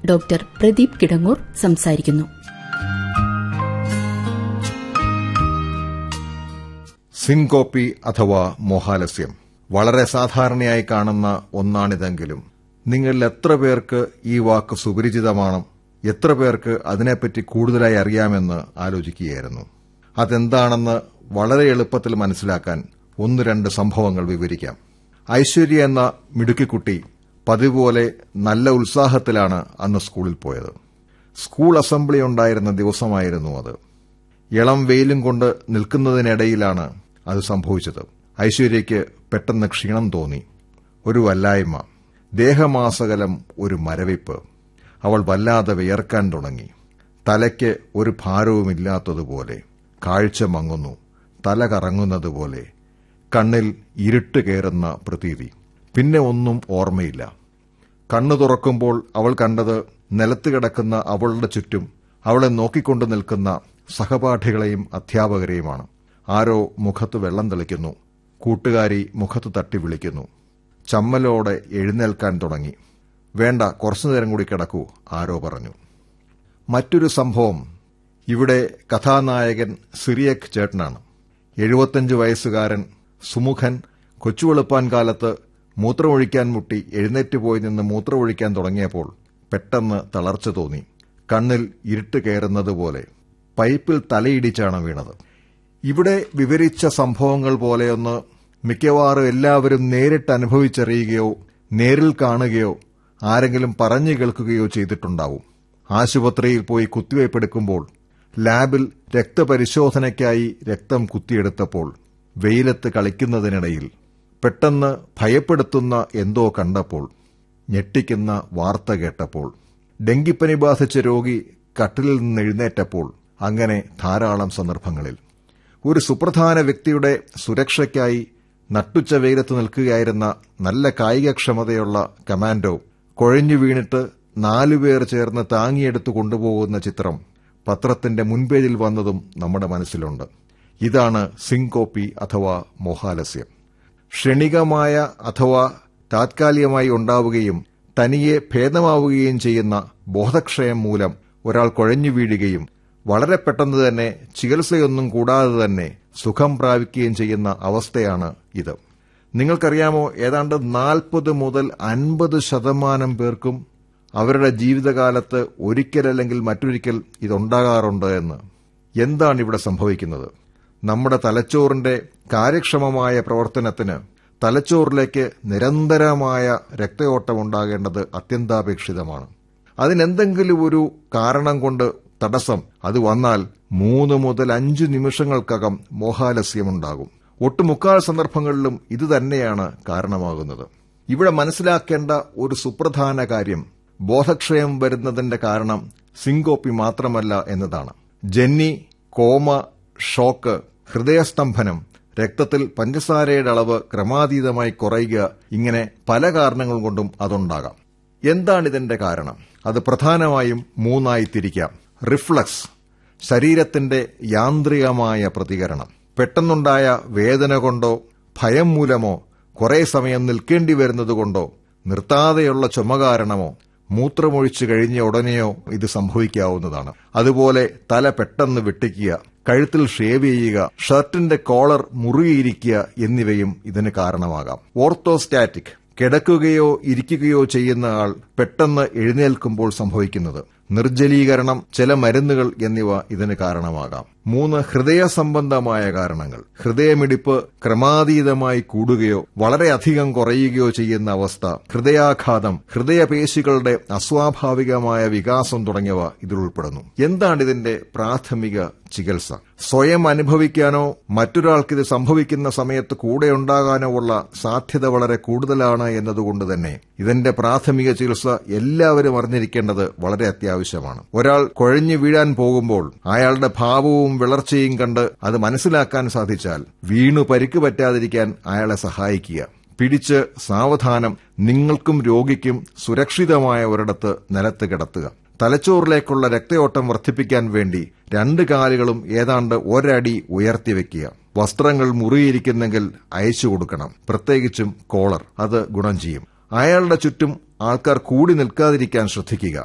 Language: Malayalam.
ഡോക്ടർ പ്രദീപ് കിടങ്ങൂർ സംസാരിക്കുന്നു സിൻകോപ്പി അഥവാ മോഹാലസ്യം വളരെ സാധാരണയായി കാണുന്ന ഒന്നാണിതെങ്കിലും നിങ്ങളിൽ എത്ര പേർക്ക് ഈ വാക്ക് സുപരിചിതമാണ് എത്ര പേർക്ക് അതിനെപ്പറ്റി കൂടുതലായി അറിയാമെന്ന് ആലോചിക്കുകയായിരുന്നു അതെന്താണെന്ന് വളരെ എളുപ്പത്തിൽ മനസ്സിലാക്കാൻ ഒന്ന് രണ്ട് സംഭവങ്ങൾ വിവരിക്കാം ഐശ്വര്യ എന്ന മിടുക്കിക്കുട്ടി പതിവ് പോലെ നല്ല ഉത്സാഹത്തിലാണ് അന്ന് സ്കൂളിൽ പോയത് സ്കൂൾ അസംബ്ലി ഉണ്ടായിരുന്ന ദിവസമായിരുന്നു അത് ഇളം വെയിലും കൊണ്ട് നിൽക്കുന്നതിനിടയിലാണ് അത് സംഭവിച്ചത് ഐശ്വര്യയ്ക്ക് പെട്ടെന്ന് ക്ഷീണം തോന്നി ഒരു വല്ലായ്മ ദേഹമാസകലം ഒരു മരവിപ്പ് അവൾ വല്ലാതെ വിയർക്കാൻ തുടങ്ങി തലയ്ക്ക് ഒരു ഭാരവുമില്ലാത്തതുപോലെ കാഴ്ച മങ്ങുന്നു തല കറങ്ങുന്നതുപോലെ കണ്ണിൽ ഇരുട്ട് കയറുന്ന പ്രതീതി പിന്നെ ഒന്നും ഓർമ്മയില്ല കണ്ണു തുറക്കുമ്പോൾ അവൾ കണ്ടത് നിലത്ത് കിടക്കുന്ന അവളുടെ ചുറ്റും അവളെ നോക്കിക്കൊണ്ട് നിൽക്കുന്ന സഹപാഠികളെയും അധ്യാപകരെയുമാണ് ആരോ മുഖത്ത് വെള്ളം തെളിക്കുന്നു കൂട്ടുകാരി മുഖത്ത് തട്ടി വിളിക്കുന്നു ചമ്മലോടെ എഴുന്നേൽക്കാൻ തുടങ്ങി വേണ്ട കുറച്ചു നേരം കൂടി കിടക്കൂ ആരോ പറഞ്ഞു മറ്റൊരു സംഭവം ഇവിടെ കഥാനായകൻ സിറിയക് ചേട്ടനാണ് എഴുപത്തഞ്ച് വയസ്സുകാരൻ സുമുഖൻ കൊച്ചുവെളുപ്പാൻ കാലത്ത് മൂത്രമൊഴിക്കാൻ മുട്ടി എഴുന്നേറ്റ് പോയി നിന്ന് മൂത്രമൊഴിക്കാൻ തുടങ്ങിയപ്പോൾ പെട്ടെന്ന് തളർച്ച തോന്നി കണ്ണിൽ ഇരുട്ട് കയറുന്നതുപോലെ പൈപ്പിൽ തലയിടിച്ചാണ് വീണത് ഇവിടെ വിവരിച്ച സംഭവങ്ങൾ പോലെയൊന്ന് മിക്കവാറും എല്ലാവരും നേരിട്ട് അനുഭവിച്ചറിയുകയോ നേരിൽ കാണുകയോ ആരെങ്കിലും പറഞ്ഞു കേൾക്കുകയോ ചെയ്തിട്ടുണ്ടാവും ആശുപത്രിയിൽ പോയി കുത്തിവയ്പ്പെടുക്കുമ്പോൾ ലാബിൽ രക്തപരിശോധനയ്ക്കായി രക്തം കുത്തിയെടുത്തപ്പോൾ വെയിലത്ത് കളിക്കുന്നതിനിടയിൽ പെട്ടെന്ന് ഭയപ്പെടുത്തുന്ന എന്തോ കണ്ടപ്പോൾ ഞെട്ടിക്കുന്ന വാർത്ത കേട്ടപ്പോൾ ഡെങ്കിപ്പനി ബാധിച്ച രോഗി കട്ടിലിൽ നിന്ന് എഴുന്നേറ്റപ്പോൾ അങ്ങനെ ധാരാളം സന്ദർഭങ്ങളിൽ ഒരു സുപ്രധാന വ്യക്തിയുടെ സുരക്ഷയ്ക്കായി നട്ടുച്ച വെയിലത്ത് നിൽക്കുകയായിരുന്ന നല്ല കായികക്ഷമതയുള്ള കമാൻഡോ കൊഴഞ്ഞു വീണിട്ട് നാലുപേർ ചേർന്ന് താങ്ങിയെടുത്ത് കൊണ്ടുപോകുന്ന ചിത്രം പത്രത്തിന്റെ മുൻപേജിൽ വന്നതും നമ്മുടെ മനസ്സിലുണ്ട് ഇതാണ് സിങ്കോപ്പി അഥവാ മോഹാലസ്യം ക്ഷണികമായ അഥവാ താത്കാലികമായി ഉണ്ടാവുകയും തനിയെ ഭേദമാവുകയും ചെയ്യുന്ന ബോധക്ഷയം മൂലം ഒരാൾ കുഴഞ്ഞു വീഴുകയും വളരെ പെട്ടെന്ന് തന്നെ ചികിത്സയൊന്നും കൂടാതെ തന്നെ സുഖം പ്രാപിക്കുകയും ചെയ്യുന്ന അവസ്ഥയാണ് ഇത് നിങ്ങൾക്കറിയാമോ ഏതാണ്ട് നാൽപ്പത് മുതൽ അൻപത് ശതമാനം പേർക്കും അവരുടെ ജീവിതകാലത്ത് ഒരിക്കലല്ലെങ്കിൽ മറ്റൊരിക്കൽ ഇതുണ്ടാകാറുണ്ട് എന്ന് എന്താണ് ഇവിടെ സംഭവിക്കുന്നത് നമ്മുടെ തലച്ചോറിന്റെ കാര്യക്ഷമമായ പ്രവർത്തനത്തിന് തലച്ചോറിലേക്ക് നിരന്തരമായ രക്തയോട്ടം ഉണ്ടാകേണ്ടത് അത്യന്താപേക്ഷിതമാണ് അതിനെന്തെങ്കിലും ഒരു കാരണം കൊണ്ട് തടസ്സം അത് വന്നാൽ മൂന്ന് മുതൽ അഞ്ച് നിമിഷങ്ങൾക്കകം മോഹാലസ്യമുണ്ടാകും ഒട്ടുമുക്കാൽ സന്ദർഭങ്ങളിലും ഇത് തന്നെയാണ് കാരണമാകുന്നത് ഇവിടെ മനസ്സിലാക്കേണ്ട ഒരു സുപ്രധാന കാര്യം ബോധക്ഷയം വരുന്നതിന്റെ കാരണം സിങ്കോപ്പി മാത്രമല്ല എന്നതാണ് ജന്നി കോമ ഷോക്ക് ഹൃദയസ്തംഭനം രക്തത്തിൽ പഞ്ചസാരയുടെ അളവ് ക്രമാതീതമായി കുറയുക ഇങ്ങനെ പല കാരണങ്ങൾ കൊണ്ടും അതുണ്ടാകാം എന്താണിതിന്റെ കാരണം അത് പ്രധാനമായും മൂന്നായി തിരിക്കാം റിഫ്ലക്സ് ശരീരത്തിന്റെ യാന്ത്രികമായ പ്രതികരണം പെട്ടെന്നുണ്ടായ വേദന കൊണ്ടോ ഭയം മൂലമോ കുറെ സമയം നിൽക്കേണ്ടി വരുന്നതുകൊണ്ടോ നിർത്താതെയുള്ള ചുമ കാരണമോ മൂത്രമൊഴിച്ചു കഴിഞ്ഞ ഉടനെയോ ഇത് സംഭവിക്കാവുന്നതാണ് അതുപോലെ തല പെട്ടെന്ന് വെട്ടിക്കുക കഴുത്തിൽ ഷേവ് ചെയ്യുക ഷർട്ടിന്റെ കോളർ മുറുകിയിരിക്കുക എന്നിവയും ഇതിന് കാരണമാകാം ഓർത്തോസ്റ്റാറ്റിക് കിടക്കുകയോ ഇരിക്കുകയോ ചെയ്യുന്ന ആൾ പെട്ടെന്ന് എഴുന്നേൽക്കുമ്പോൾ സംഭവിക്കുന്നത് നിർജ്ജലീകരണം ചില മരുന്നുകൾ എന്നിവ ഇതിന് കാരണമാകാം മൂന്ന് ഹൃദയ സംബന്ധമായ കാരണങ്ങൾ ഹൃദയമിടിപ്പ് ക്രമാതീതമായി കൂടുകയോ വളരെയധികം കുറയുകയോ ചെയ്യുന്ന അവസ്ഥ ഹൃദയാഘാതം ഹൃദയപേശികളുടെ അസ്വാഭാവികമായ വികാസം തുടങ്ങിയവ ഇതിൽ ഉൾപ്പെടുന്നു എന്താണ് ഇതിന്റെ പ്രാഥമിക ചികിത്സ സ്വയം അനുഭവിക്കാനോ മറ്റൊരാൾക്കിത് സംഭവിക്കുന്ന സമയത്ത് കൂടെ ഉണ്ടാകാനോ ഉള്ള സാധ്യത വളരെ കൂടുതലാണ് എന്നതുകൊണ്ട് തന്നെ ഇതിന്റെ പ്രാഥമിക ചികിത്സ എല്ലാവരും അറിഞ്ഞിരിക്കേണ്ടത് വളരെ അത്യാവശ്യമാണ് ഒരാൾ കുഴഞ്ഞു വീഴാൻ പോകുമ്പോൾ അയാളുടെ ഭാവവും വിളർച്ചയും കണ്ട് അത് മനസ്സിലാക്കാൻ സാധിച്ചാൽ വീണു പരിക്ക് പറ്റാതിരിക്കാൻ അയാളെ സഹായിക്കുക പിടിച്ച് സാവധാനം നിങ്ങൾക്കും രോഗിക്കും സുരക്ഷിതമായ ഒരിടത്ത് നിലത്ത് കിടത്തുക തലച്ചോറിലേക്കുള്ള രക്തയോട്ടം വർദ്ധിപ്പിക്കാൻ വേണ്ടി രണ്ട് കാലുകളും ഏതാണ്ട് ഒരടി ഉയർത്തി വെക്കുക വസ്ത്രങ്ങൾ മുറിയിരിക്കുന്നെങ്കിൽ അയച്ചു കൊടുക്കണം പ്രത്യേകിച്ചും കോളർ അത് ഗുണം ചെയ്യും അയാളുടെ ചുറ്റും ആൾക്കാർ കൂടി നിൽക്കാതിരിക്കാൻ ശ്രദ്ധിക്കുക